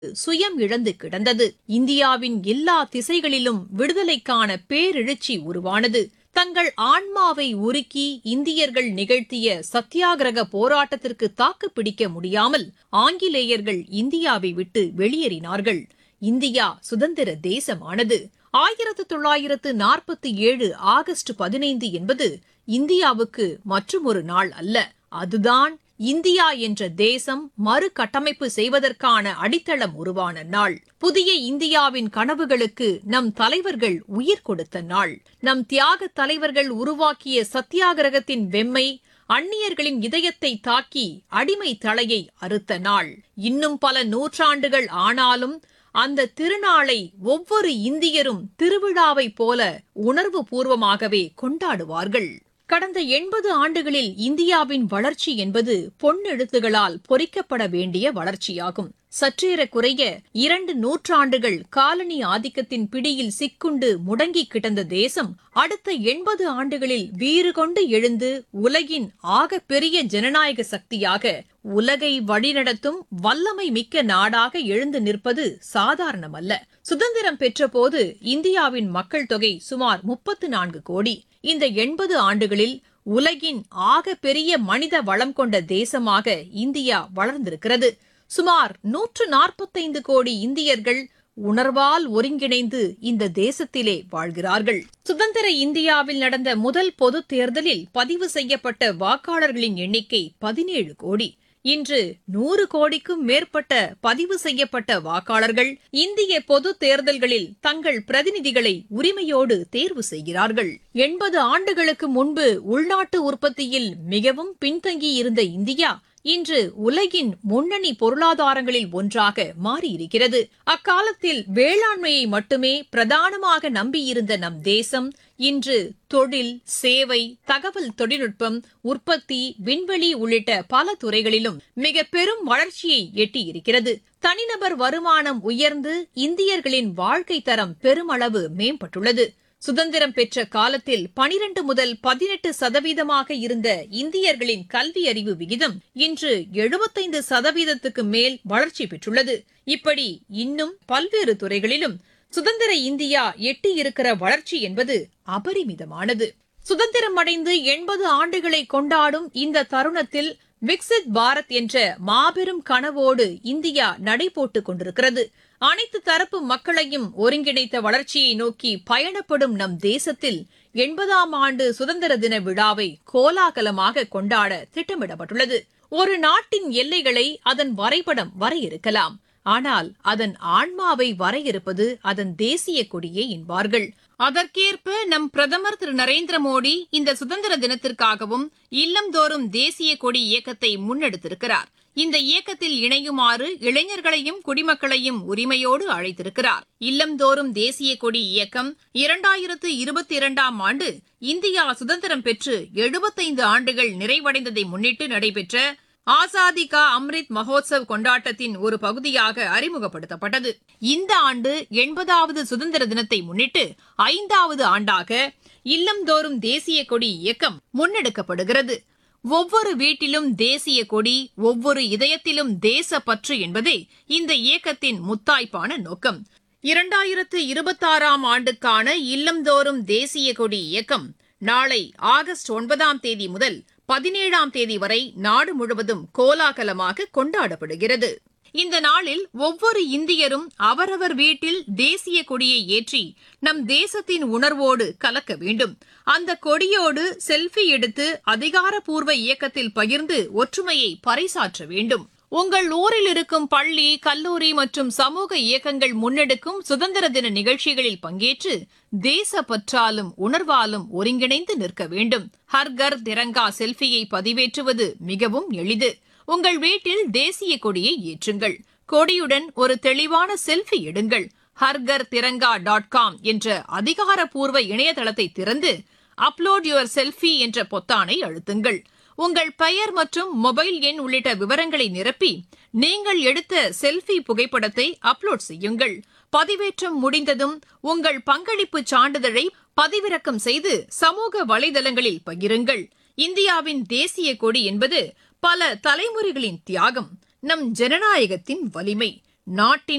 சுயம் இழந்து கிடந்தது இந்தியாவின் எல்லா திசைகளிலும் விடுதலைக்கான பேரெழுச்சி உருவானது தங்கள் ஆன்மாவை உருக்கி இந்தியர்கள் நிகழ்த்திய சத்தியாகிரக போராட்டத்திற்கு தாக்கு பிடிக்க முடியாமல் ஆங்கிலேயர்கள் இந்தியாவை விட்டு வெளியேறினார்கள் இந்தியா சுதந்திர தேசமானது ஆயிரத்து தொள்ளாயிரத்து நாற்பத்தி ஏழு ஆகஸ்ட் பதினைந்து என்பது இந்தியாவுக்கு மற்றுமொரு நாள் அல்ல அதுதான் இந்தியா என்ற தேசம் மறுகட்டமைப்பு செய்வதற்கான அடித்தளம் உருவான நாள் புதிய இந்தியாவின் கனவுகளுக்கு நம் தலைவர்கள் உயிர் கொடுத்த நாள் நம் தியாக தலைவர்கள் உருவாக்கிய சத்தியாகிரகத்தின் வெம்மை அந்நியர்களின் இதயத்தை தாக்கி அடிமை தலையை அறுத்த நாள் இன்னும் பல நூற்றாண்டுகள் ஆனாலும் அந்த திருநாளை ஒவ்வொரு இந்தியரும் திருவிழாவைப் போல உணர்வு பூர்வமாகவே கொண்டாடுவார்கள் கடந்த எண்பது ஆண்டுகளில் இந்தியாவின் வளர்ச்சி என்பது பொன்னெழுத்துகளால் பொறிக்கப்பட வேண்டிய வளர்ச்சியாகும் சற்றேறக்குறைய இரண்டு நூற்றாண்டுகள் காலனி ஆதிக்கத்தின் பிடியில் சிக்குண்டு முடங்கி கிடந்த தேசம் அடுத்த எண்பது ஆண்டுகளில் வீறு கொண்டு எழுந்து உலகின் ஆக பெரிய ஜனநாயக சக்தியாக உலகை வழிநடத்தும் வல்லமை மிக்க நாடாக எழுந்து நிற்பது சாதாரணமல்ல சுதந்திரம் பெற்றபோது இந்தியாவின் மக்கள் தொகை சுமார் முப்பத்து நான்கு கோடி இந்த எண்பது ஆண்டுகளில் உலகின் ஆக பெரிய மனித வளம் கொண்ட தேசமாக இந்தியா வளர்ந்திருக்கிறது சுமார் நூற்று நாற்பத்தைந்து கோடி இந்தியர்கள் உணர்வால் ஒருங்கிணைந்து இந்த தேசத்திலே வாழ்கிறார்கள் சுதந்திர இந்தியாவில் நடந்த முதல் பொதுத் தேர்தலில் பதிவு செய்யப்பட்ட வாக்காளர்களின் எண்ணிக்கை பதினேழு கோடி இன்று நூறு கோடிக்கும் மேற்பட்ட பதிவு செய்யப்பட்ட வாக்காளர்கள் இந்திய பொது தேர்தல்களில் தங்கள் பிரதிநிதிகளை உரிமையோடு தேர்வு செய்கிறார்கள் எண்பது ஆண்டுகளுக்கு முன்பு உள்நாட்டு உற்பத்தியில் மிகவும் பின்தங்கியிருந்த இந்தியா இன்று உலகின் முன்னணி பொருளாதாரங்களில் ஒன்றாக மாறியிருக்கிறது அக்காலத்தில் வேளாண்மையை மட்டுமே பிரதானமாக நம்பியிருந்த நம் தேசம் இன்று தொழில் சேவை தகவல் தொழில்நுட்பம் உற்பத்தி விண்வெளி உள்ளிட்ட பல துறைகளிலும் மிக பெரும் வளர்ச்சியை எட்டியிருக்கிறது தனிநபர் வருமானம் உயர்ந்து இந்தியர்களின் வாழ்க்கை தரம் பெருமளவு மேம்பட்டுள்ளது சுதந்திரம் பெற்ற காலத்தில் பனிரண்டு முதல் பதினெட்டு சதவீதமாக இருந்த இந்தியர்களின் கல்வி அறிவு விகிதம் இன்று எழுபத்தைந்து சதவீதத்துக்கு மேல் வளர்ச்சி பெற்றுள்ளது இப்படி இன்னும் பல்வேறு துறைகளிலும் சுதந்திர இந்தியா எட்டியிருக்கிற வளர்ச்சி என்பது அபரிமிதமானது சுதந்திரம் அடைந்து எண்பது ஆண்டுகளை கொண்டாடும் இந்த தருணத்தில் விக்சித் பாரத் என்ற மாபெரும் கனவோடு இந்தியா நடைபோட்டுக் கொண்டிருக்கிறது அனைத்து தரப்பு மக்களையும் ஒருங்கிணைத்த வளர்ச்சியை நோக்கி பயணப்படும் நம் தேசத்தில் எண்பதாம் ஆண்டு சுதந்திர தின விழாவை கோலாகலமாக கொண்டாட திட்டமிடப்பட்டுள்ளது ஒரு நாட்டின் எல்லைகளை அதன் வரைபடம் வரையறுக்கலாம் ஆனால் அதன் ஆன்மாவை வரையறுப்பது அதன் தேசிய கொடியே என்பார்கள் அதற்கேற்ப நம் பிரதமர் திரு நரேந்திர மோடி இந்த சுதந்திர தினத்திற்காகவும் இல்லந்தோறும் தேசிய கொடி இயக்கத்தை முன்னெடுத்திருக்கிறார் இந்த இயக்கத்தில் இணையுமாறு இளைஞர்களையும் குடிமக்களையும் உரிமையோடு அழைத்திருக்கிறார் இல்லந்தோறும் தேசிய கொடி இயக்கம் இரண்டாயிரத்து இருபத்தி இரண்டாம் ஆண்டு இந்தியா சுதந்திரம் பெற்று எழுபத்தைந்து ஆண்டுகள் நிறைவடைந்ததை முன்னிட்டு நடைபெற்ற ஆசாதி கா அம்ரித் மகோத்சவ் கொண்டாட்டத்தின் ஒரு பகுதியாக அறிமுகப்படுத்தப்பட்டது இந்த ஆண்டு எண்பதாவது சுதந்திர தினத்தை முன்னிட்டு ஐந்தாவது ஆண்டாக இல்லந்தோறும் தேசிய கொடி இயக்கம் முன்னெடுக்கப்படுகிறது ஒவ்வொரு வீட்டிலும் தேசிய கொடி ஒவ்வொரு இதயத்திலும் தேசப்பற்று என்பதே இந்த இயக்கத்தின் முத்தாய்ப்பான நோக்கம் இரண்டாயிரத்து இருபத்தாறாம் ஆண்டுக்கான இல்லந்தோறும் தேசிய கொடி இயக்கம் நாளை ஆகஸ்ட் ஒன்பதாம் தேதி முதல் பதினேழாம் தேதி வரை நாடு முழுவதும் கோலாகலமாக கொண்டாடப்படுகிறது இந்த நாளில் ஒவ்வொரு இந்தியரும் அவரவர் வீட்டில் தேசிய கொடியை ஏற்றி நம் தேசத்தின் உணர்வோடு கலக்க வேண்டும் அந்த கொடியோடு செல்ஃபி எடுத்து அதிகாரப்பூர்வ இயக்கத்தில் பகிர்ந்து ஒற்றுமையை பறைசாற்ற வேண்டும் உங்கள் ஊரில் இருக்கும் பள்ளி கல்லூரி மற்றும் சமூக இயக்கங்கள் முன்னெடுக்கும் சுதந்திர தின நிகழ்ச்சிகளில் பங்கேற்று தேச பற்றாலும் உணர்வாலும் ஒருங்கிணைந்து நிற்க வேண்டும் ஹர்கர் திரங்கா செல்ஃபியை பதிவேற்றுவது மிகவும் எளிது உங்கள் வீட்டில் தேசிய கொடியை ஏற்றுங்கள் கொடியுடன் ஒரு தெளிவான செல்ஃபி எடுங்கள் ஹர்கர் திரங்கா டாட் காம் என்ற அதிகாரப்பூர்வ இணையதளத்தை திறந்து அப்லோட் யுவர் செல்ஃபி என்ற பொத்தானை அழுத்துங்கள் உங்கள் பெயர் மற்றும் மொபைல் எண் உள்ளிட்ட விவரங்களை நிரப்பி நீங்கள் எடுத்த செல்ஃபி புகைப்படத்தை அப்லோட் செய்யுங்கள் பதிவேற்றம் முடிந்ததும் உங்கள் பங்களிப்பு சான்றிதழை பதிவிறக்கம் செய்து சமூக வலைதளங்களில் பகிருங்கள் இந்தியாவின் தேசிய கொடி என்பது பல தலைமுறைகளின் தியாகம் நம் ஜனநாயகத்தின் வலிமை நாட்டின்